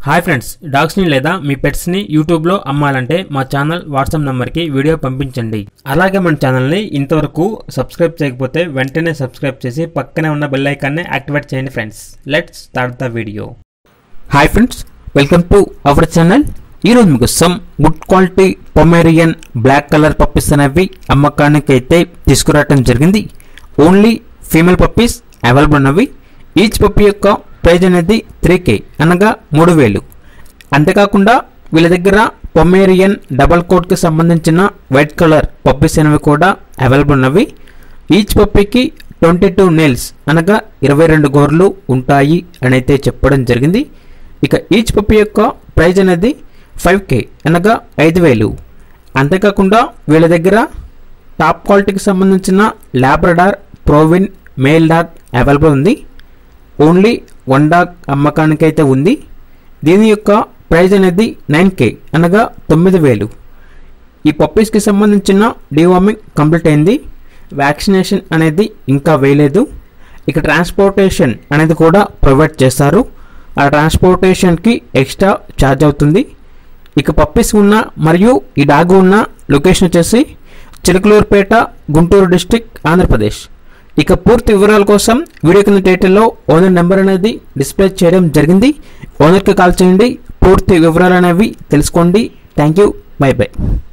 hi friends డాగ్స్ని లేదా మీ పెట్స్ని యూట్యూబ్లో అమ్మాలంటే మా ఛానల్ వాట్సాప్ నెంబర్కి వీడియో పంపించండి అలాగే మన ఛానల్ని ఇంతవరకు సబ్స్క్రైబ్ చేయకపోతే వెంటనే సబ్స్క్రైబ్ చేసి పక్కనే ఉన్న బెల్ ఐకాన్ని యాక్టివేట్ చేయండి friends let's start the video hi friends welcome to our channel ఈరోజు మీకు some good quality Pomeranian black colour puppies అనేవి అమ్మకానికి అయితే తీసుకురావడం జరిగింది ఓన్లీ ఫీమేల్ పప్పీస్ అవైలబుల్ ఉన్నవి ఈచ్ పప్పీ యొక్క ప్రైజ్ అనేది త్రీ కే అనగా మూడు వేలు అంతేకాకుండా వీళ్ళ దగ్గర పొమేరియన్ డబల్ కోట్కి సంబంధించిన వైట్ కలర్ పప్పీస్ అనేవి కూడా అవైలబుల్ ఉన్నవి ఈచ్ పప్పీకి ట్వంటీ టూ నెయిల్స్ అనగా ఇరవై రెండు గోర్లు ఉంటాయి అని అయితే చెప్పడం జరిగింది ఇక ఈచ్ పప్పీ యొక్క ప్రైజ్ అనేది ఫైవ్ కే అనగా ఐదు వేలు అంతేకాకుండా వీళ్ళ దగ్గర టాప్ క్వాలిటీకి సంబంధించిన ల్యాబ్రడార్ ప్రోవిన్ మేల్ డాగ్ అవైలబుల్ ఉంది ఓన్లీ వన్ డాగ్ అమ్మకానికి అయితే ఉంది దీని యొక్క ప్రైజ్ అనేది నైన్ కే అనగా తొమ్మిది వేలు ఈ పప్పీస్కి సంబంధించిన డివార్మింగ్ కంప్లీట్ అయింది వ్యాక్సినేషన్ అనేది ఇంకా వేయలేదు ఇక ట్రాన్స్పోర్టేషన్ అనేది కూడా ప్రొవైడ్ చేస్తారు ఆ ట్రాన్స్పోర్టేషన్కి ఎక్స్ట్రా ఛార్జ్ అవుతుంది ఇక పప్పీస్ ఉన్న మరియు ఈ డాగ్ ఉన్న లొకేషన్ వచ్చేసి చిలకలూరుపేట గుంటూరు డిస్టిక్ ఆంధ్రప్రదేశ్ ఇక పూర్తి వివరాల కోసం వీడియో కింద టైటిల్లో ఓనర్ నెంబర్ అనేది డిస్ప్లే చేయడం జరిగింది ఓనర్కి కాల్ చేయండి పూర్తి వివరాలు అనేవి తెలుసుకోండి థ్యాంక్ యూ బై బై